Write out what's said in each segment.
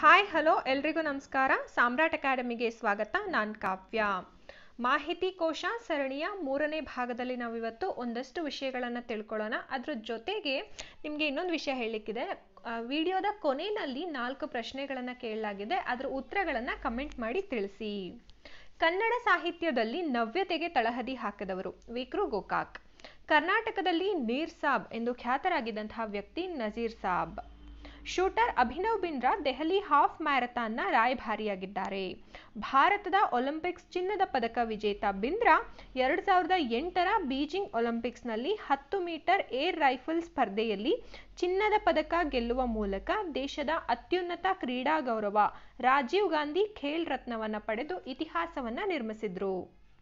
hi hello ಎಲ್ರಿಗೂ ನಮಸ್ಕಾರ ಸಾಮ್ರಾಟ್ ಅಕಾಡೆಮಿಗೆ ಸ್ವಾಗತ ನಾನು ಕಾವ್ಯ ಮಾಹಿತಿ ಕೋಶ ಸರಣಿಯ ಮೂರನೇ ಭಾಗದಲ್ಲಿ ನಾವಿವತ್ತು ಒಂದಷ್ಟು ವಿಷಯಗಳನ್ನು ತಿಳ್ಕೊಳ್ಳೋಣ ಅದ್ರ ಜೊತೆಗೆ ನಿಮಗೆ ಇನ್ನೊಂದು ವಿಷಯ ಹೇಳಲಿಕ್ಕಿದೆ ವಿಡಿಯೋದ ಕೊನೆಯಲ್ಲಿ ನಾಲ್ಕು ಪ್ರಶ್ನೆಗಳನ್ನು ಕೇಳಲಾಗಿದೆ ಅದರ ಉತ್ತರಗಳನ್ನು ಕಮೆಂಟ್ ಮಾಡಿ ತಿಳಿಸಿ ಕನ್ನಡ ಸಾಹಿತ್ಯದಲ್ಲಿ ನವ್ಯತೆಗೆ ತಳಹದಿ ಹಾಕಿದವರು ವಿಕ್ರು ಗೋಕಾಕ್ ಕರ್ನಾಟಕದಲ್ಲಿ ನೀರ್ ಸಾಬ್ ಎಂದು ಖ್ಯಾತರಾಗಿದ್ದಂತಹ ವ್ಯಕ್ತಿ ನಜೀರ್ ಸಾಬ್ ಶೂಟರ್ ಅಭಿನವ್ ಬಿಂದ್ರಾ ದೆಹಲಿ ಹಾಫ್ ಮ್ಯಾರಥಾನ್ನ ರಾಯಭಾರಿಯಾಗಿದ್ದಾರೆ ಭಾರತದ ಒಲಿಂಪಿಕ್ಸ್ ಚಿನ್ನದ ಪದಕ ವಿಜೇತ ಬಿಂದ್ರಾ ಎರಡು ಸಾವಿರದ ಎಂಟರ ಬೀಜಿಂಗ್ ಒಲಿಂಪಿಕ್ಸ್ನಲ್ಲಿ ಹತ್ತು ಮೀಟರ್ ಏರ್ ರೈಫಲ್ ಸ್ಪರ್ಧೆಯಲ್ಲಿ ಚಿನ್ನದ ಪದಕ ಗೆಲ್ಲುವ ಮೂಲಕ ದೇಶದ ಅತ್ಯುನ್ನತ ಕ್ರೀಡಾ ಗೌರವ ರಾಜೀವ್ ಗಾಂಧಿ ಖೇಲ್ ರತ್ನವನ್ನ ಪಡೆದು ಇತಿಹಾಸವನ್ನ ನಿರ್ಮಿಸಿದ್ರು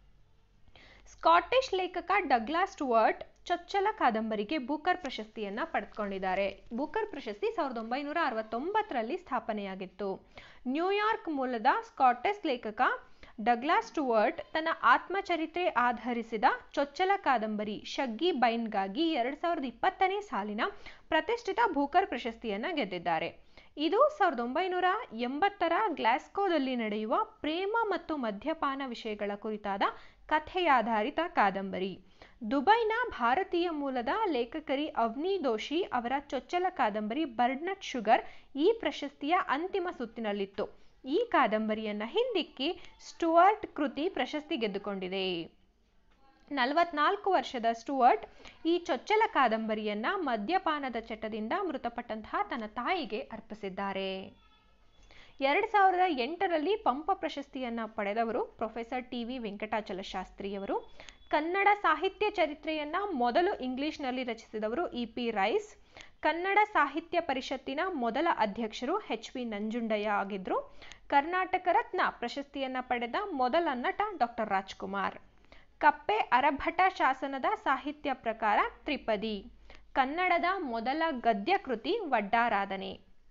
ಸ್ಕಾಟಿಷ್ ಲೇಖಕ ಡಗ್ಲಾಸ್ ಸ್ಟುವರ್ಟ್ ಚೊಚ್ಚಲ ಕಾದಂಬರಿಗೆ ಬೂಕರ್ ಪ್ರಶಸ್ತಿಯನ್ನ ಪಡೆದುಕೊಂಡಿದ್ದಾರೆ ಬೂಕರ್ ಪ್ರಶಸ್ತಿ ಸಾವಿರದ ಒಂಬೈನೂರ ಅರವತ್ತೊಂಬತ್ತರಲ್ಲಿ ಸ್ಥಾಪನೆಯಾಗಿತ್ತು ನ್ಯೂಯಾರ್ಕ್ ಮೂಲದ ಸ್ಕಾಟಿಷ್ ಲೇಖಕ ಡಗ್ಲಾಸ್ ಸ್ಟುವರ್ಟ್ ತನ್ನ ಆತ್ಮಚರಿತ್ರೆ ಆಧರಿಸಿದ ಚೊಚ್ಚಲ ಕಾದಂಬರಿ ಶಗ್ಗಿ ಬೈನ್ಗಾಗಿ ಎರಡ್ ಸಾವಿರದ ಇಪ್ಪತ್ತನೇ ಸಾಲಿನ ಪ್ರತಿಷ್ಠಿತ ಬೂಕರ್ ಪ್ರಶಸ್ತಿಯನ್ನ ಗೆದ್ದಿದ್ದಾರೆ ಇದು ಸಾವಿರದ ಒಂಬೈನೂರ ಎಂಬತ್ತರ ಗ್ಲಾಸ್ಕೋದಲ್ಲಿ ನಡೆಯುವ ಪ್ರೇಮ ಮತ್ತು ಮದ್ಯಪಾನ ವಿಷಯಗಳ ಕುರಿತಾದ ಕಥೆಯಾಧಾರಿತ ಕಾದಂಬರಿ ದುಬೈನ ಭಾರತೀಯ ಮೂಲದ ಲೇಖಕರಿ ಅವ್ನಿ ದೋಶಿ ಅವರ ಚೊಚ್ಚಲ ಕಾದಂಬರಿ ಬರ್ಡ್ನಟ್ ಶುಗರ್ ಈ ಪ್ರಶಸ್ತಿಯ ಅಂತಿಮ ಸುತ್ತಿನಲ್ಲಿತ್ತು ಈ ಕಾದಂಬರಿಯನ್ನ ಹಿಂದಿಕ್ಕಿ ಸ್ಟುವರ್ಟ್ ಕೃತಿ ಪ್ರಶಸ್ತಿ ಗೆದ್ದುಕೊಂಡಿದೆ ನಲವತ್ನಾಲ್ಕು ವರ್ಷದ ಸ್ಟುವರ್ಟ್ ಈ ಚೊಚ್ಚಲ ಕಾದಂಬರಿಯನ್ನ ಮದ್ಯಪಾನದ ಚಟದಿಂದ ಮೃತಪಟ್ಟಂತಹ ತನ್ನ ತಾಯಿಗೆ ಅರ್ಪಿಸಿದ್ದಾರೆ ಎರಡ್ ಸಾವಿರದ ಎಂಟರಲ್ಲಿ ಪಂಪ ಪ್ರಶಸ್ತಿಯನ್ನ ಪಡೆದವರು ಪ್ರೊಫೆಸರ್ ಟಿ ವಿ ವೆಂಕಟಾಚಲ ಶಾಸ್ತ್ರಿಯವರು ಕನ್ನಡ ಸಾಹಿತ್ಯ ಚರಿತ್ರೆಯನ್ನ ಮೊದಲು ಇಂಗ್ಲಿಷ್ನಲ್ಲಿ ರಚಿಸಿದವರು ಇ ಪಿ ರೈಸ್ ಕನ್ನಡ ಸಾಹಿತ್ಯ ಪರಿಷತ್ತಿನ ಮೊದಲ ಅಧ್ಯಕ್ಷರು ಎಚ್ ವಿ ನಂಜುಂಡಯ್ಯ ಆಗಿದ್ರು ಕರ್ನಾಟಕ ರತ್ನ ಪ್ರಶಸ್ತಿಯನ್ನ ಪಡೆದ ಮೊದಲ ನಟ ಡಾಕ್ಟರ್ ರಾಜ್ಕುಮಾರ್ ಕಪ್ಪೆ ಅರಭಟ ಶಾಸನದ ಸಾಹಿತ್ಯ ಪ್ರಕಾರ ತ್ರಿಪದಿ ಕನ್ನಡದ ಮೊದಲ ಗದ್ಯ ಕೃತಿ ವಡ್ಡಾರಾಧನೆ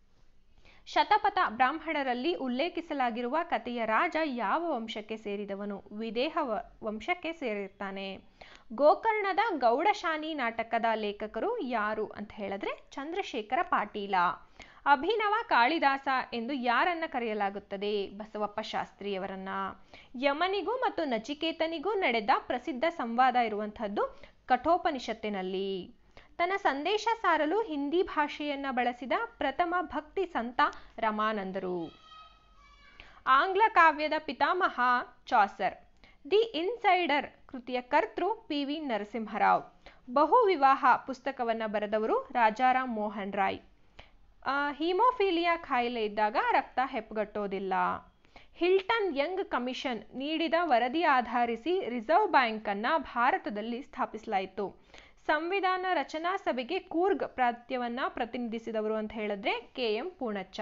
ಶತಪಥ ಬ್ರಾಹ್ಮಣರಲ್ಲಿ ಉಲ್ಲೇಖಿಸಲಾಗಿರುವ ಕಥೆಯ ರಾಜ ಯಾವ ವಂಶಕ್ಕೆ ಸೇರಿದವನು ವಿದೇಹ ವಂಶಕ್ಕೆ ಸೇರಿರ್ತಾನೆ ಗೋಕರ್ಣದ ಗೌಡಶಾನಿ ನಾಟಕದ ಲೇಖಕರು ಯಾರು ಅಂತ ಹೇಳಿದ್ರೆ ಚಂದ್ರಶೇಖರ ಪಾಟೀಲ ಅಭಿನವ ಕಾಳಿದಾಸ ಎಂದು ಯಾರನ್ನ ಕರೆಯಲಾಗುತ್ತದೆ ಬಸವಪ್ಪ ಶಾಸ್ತ್ರಿಯವರನ್ನ ಯಮನಿಗೂ ಮತ್ತು ನಚಿಕೇತನಿಗೂ ನಡೆದ ಪ್ರಸಿದ್ಧ ಸಂವಾದ ಇರುವಂತಹದ್ದು ಕಠೋಪನಿಷತ್ತಿನಲ್ಲಿ ತನ್ನ ಸಂದೇಶ ಸಾರಲು ಹಿಂದಿ ಭಾಷೆಯನ್ನ ಬಳಸಿದ ಪ್ರಥಮ ಭಕ್ತಿ ಸಂತ ರಮಾನಂದರು ಆಂಗ್ಲ ಕಾವ್ಯದ ಪಿತಾಮಹ ಚಾಸರ್ ದಿ ಇನ್ಸೈಡರ್ ಕೃತಿಯ ಕರ್ತೃ ಪಿ ವಿ ನರಸಿಂಹರಾವ್ ಬಹು ವಿವಾಹ ಪುಸ್ತಕವನ್ನ ಬರೆದವರು ರಾಜಾರಾಮ್ ಮೋಹನ್ ರಾಯ್ ಹೀಮೋಫೀಲಿಯಾ ಕಾಯಿಲೆ ಇದ್ದಾಗ ರಕ್ತ ಹೆಪ್ಪುಗಟ್ಟೋದಿಲ್ಲ ಹಿಲ್ಟನ್ ಯಂಗ್ ಕಮಿಷನ್ ನೀಡಿದ ವರದಿ ಆಧರಿಸಿ ರಿಸರ್ವ್ ಬ್ಯಾಂಕ್ ಅನ್ನ ಭಾರತದಲ್ಲಿ ಸ್ಥಾಪಿಸಲಾಯಿತು ಸಂವಿಧಾನ ರಚನಾ ಸಭೆಗೆ ಕೂರ್ಗ್ ಪ್ರಾಂತ್ಯವನ್ನ ಪ್ರತಿನಿಧಿಸಿದವರು ಅಂತ ಹೇಳಿದ್ರೆ ಕೆ ಎಂ ಪೂಣಚ್ಚ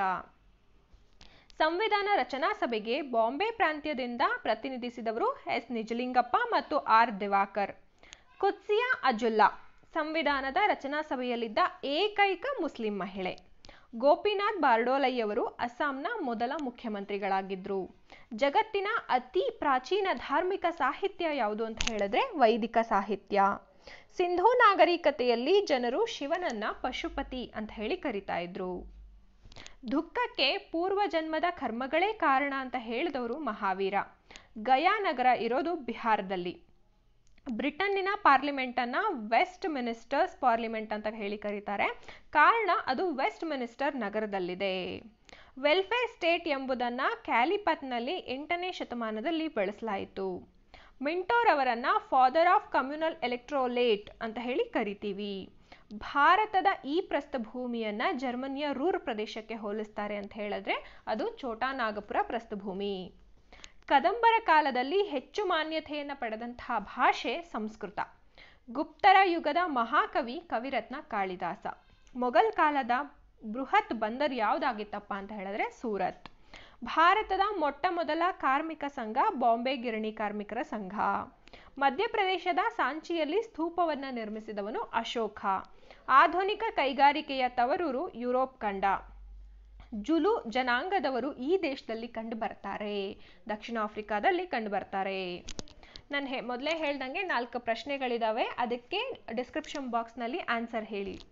ಸಂವಿಧಾನ ರಚನಾ ಸಭೆಗೆ ಬಾಂಬೆ ಪ್ರಾಂತ್ಯದಿಂದ ಪ್ರತಿನಿಧಿಸಿದವರು ಎಸ್ ನಿಜಲಿಂಗಪ್ಪ ಮತ್ತು ಆರ್ ದಿವಾಕರ್ ಕುತ್ಸಿಯಾ ಅಜುಲ್ಲಾ ಸಂವಿಧಾನದ ರಚನಾ ಸಭೆಯಲ್ಲಿದ್ದ ಏಕೈಕ ಮುಸ್ಲಿಂ ಮಹಿಳೆ ಗೋಪಿನಾಥ್ ಬಾರ್ಡೋಲೈಯವರು ಅಸ್ಸಾಂನ ಮೊದಲ ಮುಖ್ಯಮಂತ್ರಿಗಳಾಗಿದ್ರು ಜಗತ್ತಿನ ಅತಿ ಪ್ರಾಚೀನ ಧಾರ್ಮಿಕ ಸಾಹಿತ್ಯ ಯಾವುದು ಅಂತ ಹೇಳಿದ್ರೆ ವೈದಿಕ ಸಾಹಿತ್ಯ ಸಿಂಧೂ ನಾಗರಿಕತೆಯಲ್ಲಿ ಜನರು ಶಿವನನ್ನ ಪಶುಪತಿ ಅಂತ ಹೇಳಿ ಕರಿತಾ ಇದ್ರು ದುಃಖಕ್ಕೆ ಪೂರ್ವ ಜನ್ಮದ ಕರ್ಮಗಳೇ ಕಾರಣ ಅಂತ ಹೇಳಿದವರು ಮಹಾವೀರ ಗಯಾ ನಗರ ಇರೋದು ಬಿಹಾರದಲ್ಲಿ ಬ್ರಿಟನ್ನಿನ ಪಾರ್ಲಿಮೆಂಟ್ ಅನ್ನ ವೆಸ್ಟ್ ಮಿನಿಸ್ಟರ್ಸ್ ಪಾರ್ಲಿಮೆಂಟ್ ಅಂತ ಹೇಳಿ ಕರೀತಾರೆ ಕಾರಣ ಅದು ವೆಸ್ಟ್ ಮಿನಿಸ್ಟರ್ ನಗರದಲ್ಲಿದೆ ವೆಲ್ಫೇರ್ ಸ್ಟೇಟ್ ಎಂಬುದನ್ನ ಕ್ಯಾಲಿಪತ್ನಲ್ಲಿ ಎಂಟನೇ ಶತಮಾನದಲ್ಲಿ ಬಳಸಲಾಯಿತು ಮಿಂಟೋರ್ ಅವರನ್ನ ಫಾದರ್ ಆಫ್ ಕಮ್ಯುನಲ್ ಎಲೆಕ್ಟ್ರೋಲೇಟ್ ಅಂತ ಹೇಳಿ ಕರಿತೀವಿ ಭಾರತದ ಈ ಪ್ರಸ್ಥಭೂಮಿಯನ್ನ ಜರ್ಮನಿಯ ರೂರ್ ಪ್ರದೇಶಕ್ಕೆ ಹೋಲಿಸ್ತಾರೆ ಅಂತ ಹೇಳಿದ್ರೆ ಅದು ಚೋಟಾನಾಗಪುರ ಪ್ರಸ್ಥಭೂಮಿ ಕದಂಬರ ಕಾಲದಲ್ಲಿ ಹೆಚ್ಚು ಮಾನ್ಯತೆಯನ್ನು ಪಡೆದಂತಹ ಭಾಷೆ ಸಂಸ್ಕೃತ ಗುಪ್ತರ ಯುಗದ ಮಹಾಕವಿ ಕವಿರತ್ನ ಕಾಳಿದಾಸ ಮೊಘಲ್ ಕಾಲದ ಬೃಹತ್ ಬಂದರ್ ಯಾವುದಾಗಿತ್ತಪ್ಪ ಅಂತ ಹೇಳಿದ್ರೆ ಸೂರತ್ ಭಾರತದ ಮೊಟ್ಟ ಮೊದಲ ಕಾರ್ಮಿಕ ಸಂಘ ಬಾಂಬೆ ಗಿರಣಿ ಕಾರ್ಮಿಕರ ಸಂಘ ಮಧ್ಯಪ್ರದೇಶದ ಸಾಂಚಿಯಲ್ಲಿ ಸ್ತೂಪವನ್ನ ನಿರ್ಮಿಸಿದವನು ಅಶೋಕ ಆಧುನಿಕ ಕೈಗಾರಿಕೆಯ ತವರೂರು ಯುರೋಪ್ ಖಂಡ ಜುಲು ಜನಾಂಗದವರು ಈ ದೇಶದಲ್ಲಿ ಕಂಡು ಬರ್ತಾರೆ ದಕ್ಷಿಣ ಆಫ್ರಿಕಾದಲ್ಲಿ ಕಂಡು ಬರ್ತಾರೆ ನಾನು ಹೇ ಮೊದಲೇ ಹೇಳ್ದಂಗೆ ನಾಲ್ಕು ಪ್ರಶ್ನೆಗಳಿದಾವೆ ಅದಕ್ಕೆ ಡಿಸ್ಕ್ರಿಪ್ಷನ್ ಬಾಕ್ಸ್ನಲ್ಲಿ ಆನ್ಸರ್ ಹೇಳಿ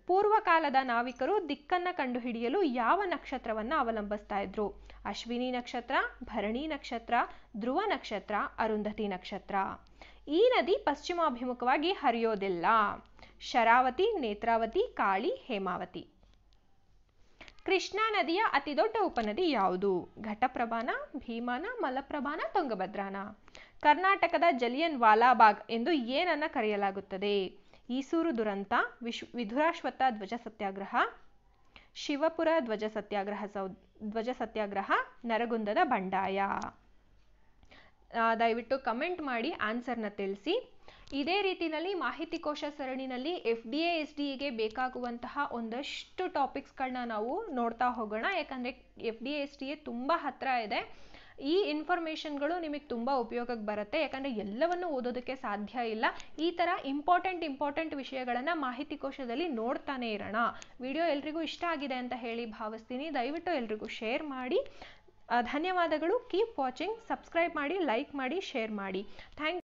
ಪೂರ್ವಕಾಲದ ನಾವಿಕರು ದಿಕ್ಕನ್ನ ಕಂಡುಹಿಡಿಯಲು ಯಾವ ನಕ್ಷತ್ರವನ್ನ ಅವಲಂಬಿಸ್ತಾ ಇದ್ರು ಅಶ್ವಿನಿ ನಕ್ಷತ್ರ ಭರಣಿ ನಕ್ಷತ್ರ ಧ್ರುವ ನಕ್ಷತ್ರ ಅರುಂಧತಿ ನಕ್ಷತ್ರ ಈ ನದಿ ಪಶ್ಚಿಮಾಭಿಮುಖವಾಗಿ ಹರಿಯೋದಿಲ್ಲ ಶರಾವತಿ ನೇತ್ರಾವತಿ ಕಾಳಿ ಹೇಮಾವತಿ ಕೃಷ್ಣಾ ನದಿಯ ಅತಿದೊಡ್ಡ ಉಪನದಿ ಯಾವುದು ಘಟಪ್ರಭಾನ ಭೀಮಾನ ಮಲಪ್ರಭಾನ ತುಂಗಭದ್ರಾನ ಕರ್ನಾಟಕದ ಜಲಿಯನ್ ವಾಲಾಬಾಗ್ ಎಂದು ಏನನ್ನ ಕರೆಯಲಾಗುತ್ತದೆ ಈಸೂರು ದುರಂತ ವಿಶ್ ವಿಧುರಾಶ್ವತ್ಥ ಧ್ವಜ ಸತ್ಯಾಗ್ರಹ ಶಿವಪುರ ಧ್ವಜ ಸತ್ಯಾಗ್ರಹ ಸೌ ಧ್ವಜ ಸತ್ಯಾಗ್ರಹ ನರಗುಂದದ ಬಂಡಾಯ ದಯವಿಟ್ಟು ಕಮೆಂಟ್ ಮಾಡಿ ಆನ್ಸರ್ನ ತಿಳಿಸಿ ಇದೇ ರೀತಿಯಲ್ಲಿ ಮಾಹಿತಿ ಕೋಶ ಸರಣಿನಲ್ಲಿ F D A S D ಎಗೆ ಬೇಕಾಗುವಂತಹ ಒಂದಷ್ಟು ಟಾಪಿಕ್ಸ್ಗಳನ್ನ ನಾವು ನೋಡ್ತಾ ಹೋಗೋಣ ಯಾಕಂದರೆ F D A S D A ತುಂಬ ಹತ್ತಿರ ಇದೆ ಈ ಇನ್ಫಾರ್ಮೇಷನ್ಗಳು ನಿಮಗೆ ತುಂಬ ಉಪಯೋಗಕ್ಕೆ ಬರುತ್ತೆ ಯಾಕಂದರೆ ಎಲ್ಲವನ್ನು ಓದೋದಕ್ಕೆ ಸಾಧ್ಯ ಇಲ್ಲ ಈ ಥರ ಇಂಪಾರ್ಟೆಂಟ್ ಇಂಪಾರ್ಟೆಂಟ್ ವಿಷಯಗಳನ್ನು ಮಾಹಿತಿ ಕೋಶದಲ್ಲಿ ನೋಡ್ತಾನೆ ಇರೋಣ ವಿಡಿಯೋ ಎಲ್ರಿಗೂ ಇಷ್ಟ ಆಗಿದೆ ಅಂತ ಹೇಳಿ ಭಾವಿಸ್ತೀನಿ ದಯವಿಟ್ಟು ಎಲ್ರಿಗೂ ಶೇರ್ ಮಾಡಿ ಧನ್ಯವಾದಗಳು ಕೀಪ್ ವಾಚಿಂಗ್ ಸಬ್ಸ್ಕ್ರೈಬ್ ಮಾಡಿ ಲೈಕ್ ಮಾಡಿ ಶೇರ್ ಮಾಡಿ ಥ್ಯಾಂಕ್